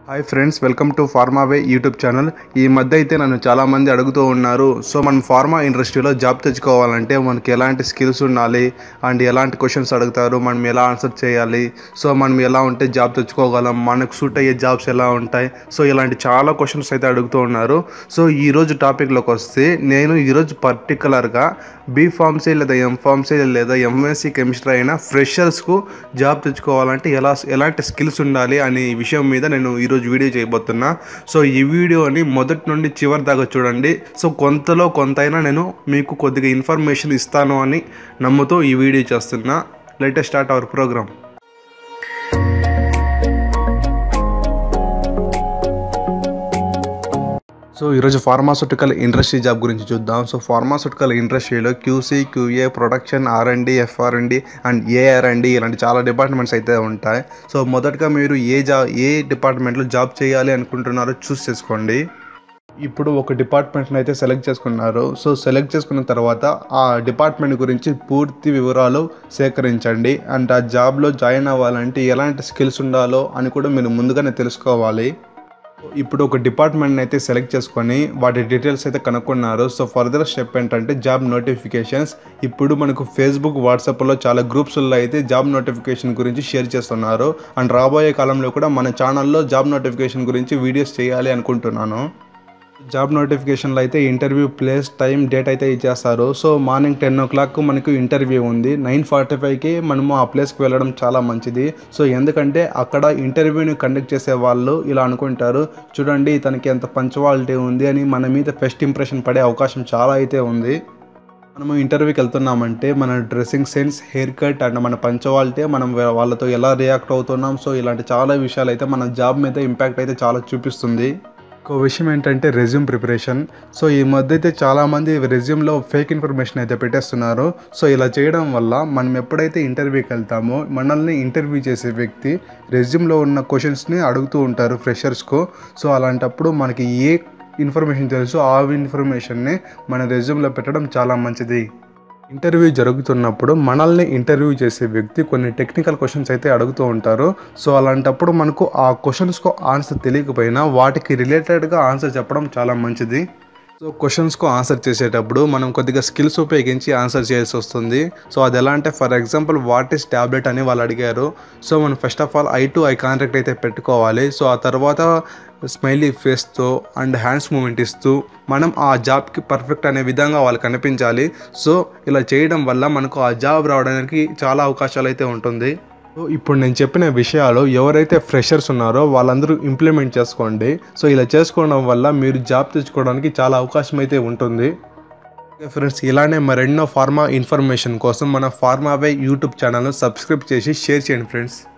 hi friends welcome to Pharmaway YouTube channel ఈ మధ్య అయితే నన్ను చాలామంది అడుగుతూ ఉన్నారు సో మనం ఫార్మా ఇండస్ట్రీలో జాబ్ తెచ్చుకోవాలంటే మనకి ఎలాంటి స్కిల్స్ ఉండాలి అండ్ ఎలాంటి క్వశ్చన్స్ అడుగుతారు మనం ఎలా ఆన్సర్ చేయాలి సో మనం ఎలా ఉంటే జాబ్ తెచ్చుకోగలం మనకు సూట్ అయ్యే జాబ్స్ ఎలా ఉంటాయి సో ఇలాంటి చాలా క్వశ్చన్స్ అయితే అడుగుతూ ఉన్నారు సో ఈరోజు టాపిక్లోకి వస్తే నేను ఈరోజు పర్టికులర్గా బీ ఫార్మసీ లేదా ఎం ఫార్మసీ లేదా ఎంఎస్సీ కెమిస్ట్రీ అయినా ఫ్రెషర్స్కు జాబ్ తెచ్చుకోవాలంటే ఎలా ఎలాంటి స్కిల్స్ ఉండాలి అనే విషయం మీద నేను ఈరోజు వీడియో చేయబోతున్నా సో ఈ వీడియోని మొదటి నుండి చివరి దాకా చూడండి సో కొంతలో కొంతైనా నేను మీకు కొద్దిగా ఇన్ఫర్మేషన్ ఇస్తాను అని నమ్ముతూ ఈ వీడియో చేస్తున్నా latest start our program so ఈరోజు ఫార్మాస్యూటికల్ ఇండస్ట్రీ జాబ్ గురించి చూద్దాం సో ఫార్మాస్యూటికల్ ఇండస్ట్రీలో QC QA production RND FRND and ARND ఇలాంటి చాలా డిపార్ట్మెంట్స్ అయితే ఉంటాయి సో మొదటగా మీరు ఏ జాబ్ ఏ డిపార్ట్మెంట్లో జాబ్ చేయాలి అనుకుంటున్నారో చూస్ చేసుకోండి ఇప్పుడు ఒక డిపార్ట్మెంట్ని అయితే సెలెక్ట్ చేసుకున్నారు సో సెలెక్ట్ చేసుకున్న తర్వాత ఆ డిపార్ట్మెంట్ గురించి పూర్తి వివరాలు సేకరించండి అండ్ ఆ జాబ్లో జాయిన్ అవ్వాలంటే ఎలాంటి స్కిల్స్ ఉండాలో అని కూడా మీరు ముందుగానే తెలుసుకోవాలి ఇప్పుడు ఒక డిపార్ట్మెంట్ అయితే సెలెక్ట్ చేసుకొని వాటి డీటెయిల్స్ అయితే కనుక్కున్నారు సో ఫర్దర్ స్టెప్ ఏంటంటే జాబ్ నోటిఫికేషన్స్ ఇప్పుడు మనకు ఫేస్బుక్ వాట్సాప్లో చాలా గ్రూప్స్లో అయితే జాబ్ నోటిఫికేషన్ గురించి షేర్ చేస్తున్నారు అండ్ రాబోయే కాలంలో కూడా మన ఛానల్లో జాబ్ నోటిఫికేషన్ గురించి వీడియోస్ చేయాలి అనుకుంటున్నాను జాబ్ నోటిఫికేషన్లో అయితే ఇంటర్వ్యూ ప్లేస్ టైం డేట్ అయితే ఇచ్చేస్తారు so morning ten o'clock మనకు ఇంటర్వ్యూ ఉంది నైన్ ఫార్టీ ఫైవ్కి మనము ఆ ప్లేస్కి వెళ్ళడం చాలా మంచిది సో ఎందుకంటే అక్కడ ఇంటర్వ్యూని కండక్ట్ చేసే వాళ్ళు ఇలా అనుకుంటారు చూడండి ఇతనికి ఎంత పంచువాలిటీ ఉంది అని మన మీద ఫస్ట్ ఇంప్రెషన్ పడే అవకాశం చాలా అయితే ఉంది మనము ఇంటర్వ్యూకి వెళ్తున్నామంటే మన dressing sense hair cut and మన పంచవాలిటీ మనం వాళ్ళతో ఎలా రియాక్ట్ అవుతున్నాం సో ఇలాంటి చాలా విషయాలు అయితే మన జాబ్ మీద ఇంపాక్ట్ అయితే చాలా చూపిస్తుంది ఇంకో విషయం ఏంటంటే రెజ్యూమ్ ప్రిపరేషన్ సో ఈ మధ్య అయితే చాలామంది రెజ్యూమ్లో ఫేక్ ఇన్ఫర్మేషన్ అయితే పెట్టేస్తున్నారు సో ఇలా చేయడం వల్ల మనం ఎప్పుడైతే ఇంటర్వ్యూకి వెళ్తామో మనల్ని ఇంటర్వ్యూ చేసే వ్యక్తి రెజ్యూమ్లో ఉన్న క్వశ్చన్స్ని అడుగుతూ ఉంటారు ఫ్రెషర్స్కు సో అలాంటప్పుడు మనకి ఏ ఇన్ఫర్మేషన్ తెలుసు ఆ ఇన్ఫర్మేషన్ని మన రెజ్యూమ్లో పెట్టడం చాలా మంచిది ఇంటర్వ్యూ జరుగుతున్నప్పుడు మనల్ని ఇంటర్వ్యూ చేసే వ్యక్తి కొన్ని టెక్నికల్ క్వశ్చన్స్ అయితే అడుగుతూ ఉంటారు సో అలాంటప్పుడు మనకు ఆ క్వశ్చన్స్కు ఆన్సర్ తెలియకపోయినా వాటికి రిలేటెడ్గా ఆన్సర్ చెప్పడం చాలా మంచిది సో క్వశ్చన్స్కు ఆన్సర్ చేసేటప్పుడు మనం కొద్దిగా స్కిల్స్ ఉపయోగించి ఆన్సర్ చేయాల్సి వస్తుంది సో అది ఎలా అంటే for example what is tablet అని వాళ్ళు అడిగారు సో మనం first of all eye to eye contact అయితే పెట్టుకోవాలి సో ఆ తర్వాత స్మైలీ ఫేస్తో అండ్ హ్యాండ్స్ మూమెంట్ ఇస్తూ మనం ఆ జాబ్కి పర్ఫెక్ట్ అనే విధంగా వాళ్ళకి కనిపించాలి సో ఇలా చేయడం వల్ల మనకు ఆ జాబ్ రావడానికి చాలా అవకాశాలు అయితే ఉంటుంది సో ఇప్పుడు నేను చెప్పిన విషయాలు ఎవరైతే ఫ్రెషర్స్ ఉన్నారో వాళ్ళందరూ ఇంప్లిమెంట్ చేసుకోండి సో ఇలా చేసుకోవడం వల్ల మీరు జాబ్ తెచ్చుకోవడానికి చాలా అవకాశం అయితే ఉంటుంది ఫ్రెండ్స్ ఇలానే మరెన్నో ఫార్మా ఇన్ఫర్మేషన్ కోసం మన ఫార్మావే యూట్యూబ్ ఛానల్ను సబ్స్క్రైబ్ చేసి షేర్ చేయండి ఫ్రెండ్స్